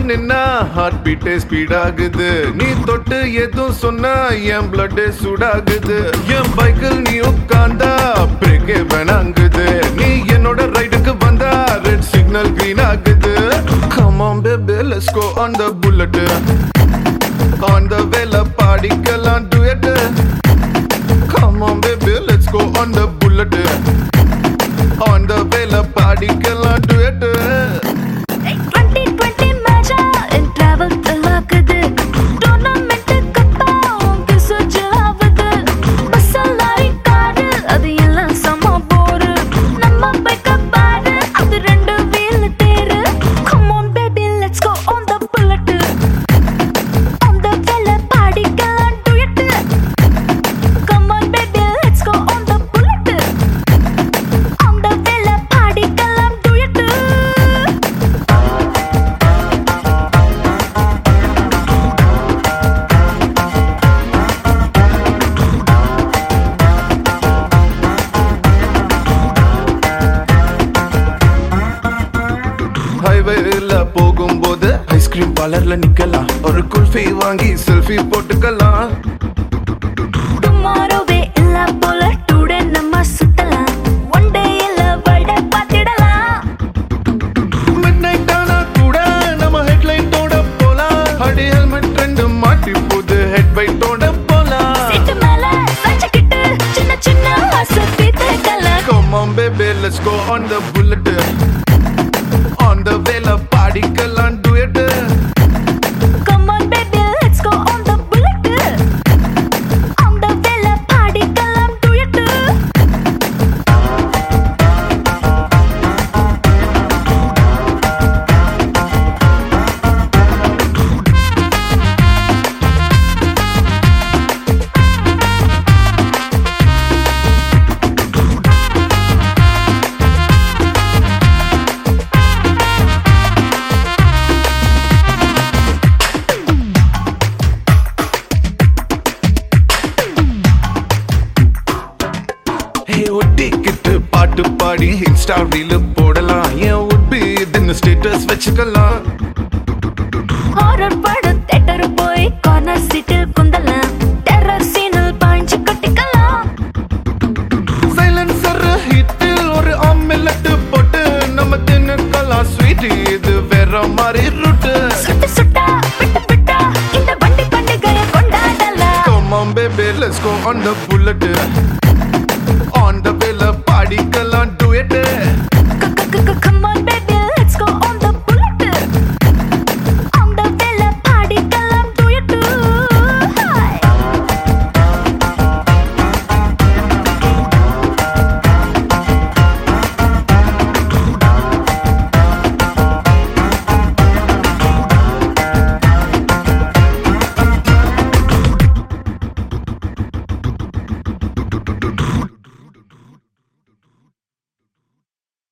நின்னா heart பீட்டே speed ஆகுது நீ தொட்டு எதுவும் சொன்னா என் பிளட் சூடாகுது என் பைக்கில் நீ உட்கார்ந்தா பிரேக்கே வேணாங்குது நீ என்னோட ரைடுக்கு வந்தா ரெட் சிக்னல் கிரீன் ஆகுது Come on baby let's go on the bullet On the வேல பாடிக்கலாம் duet Come on baby let's go on the bullet On the வேல பாடிக்கலாம் duet டுவெண்ட்டி டுவெண்ட்டி மேட்சா என் டிராவல் தலாக்குது டோர்னமெண்ட் கப்பா உங்க சுஜு ஆகுது பஸ்ஸல்லாரி காடு அது எல்லாம் சம போரு நம்ம பைக்க பாரு அது ரெண்டு வீல் தேரு come on baby let's go on the bullet on the வெல்ல பாடிக்கலாம் duet come on baby let's go on the bullet on the வெல்ல பாடிக்கலாம் டுயட் ஹைவேல போகும்போது ஐஸ்கிரீம் பார்லர்ல நிக்கலாம் ஒரு குல்ஃபி வாங்கி செல்ஃபி போட்டுக்கலாம் டுமாரோவே இல்ல போல டுடே நம்ம சுத்தலாம் ஒன் டே இல்ல வட பாத்திடலாம் மிட் நைட் ஆனா கூட நம்ம ஹெட்லைட்டோட போலாம் அடி ஹெல்மெட் ரெண்டு மாட்டி போது ஹெட் பைட்டோட போலாம் சீட்டு மேல வச்சுக்கிட்டு சின்ன சின்ன வசதி தேக்கலாம் Come on baby let's go on the bullet On the வேல பாடிக்கலாம் duet come on baby let's go on the bullet on the வெல்ல பாடிக்கலாம் டுயட் ஹே ஒட்டிக்கிட்டு பாட்டு பாடி இன்ஸ்டா ரீல் போடலாம் ஏன் உட்பி இதுன்னு ஸ்டேட்டஸ் வச்சுக்கலாம் ஹாரர் பட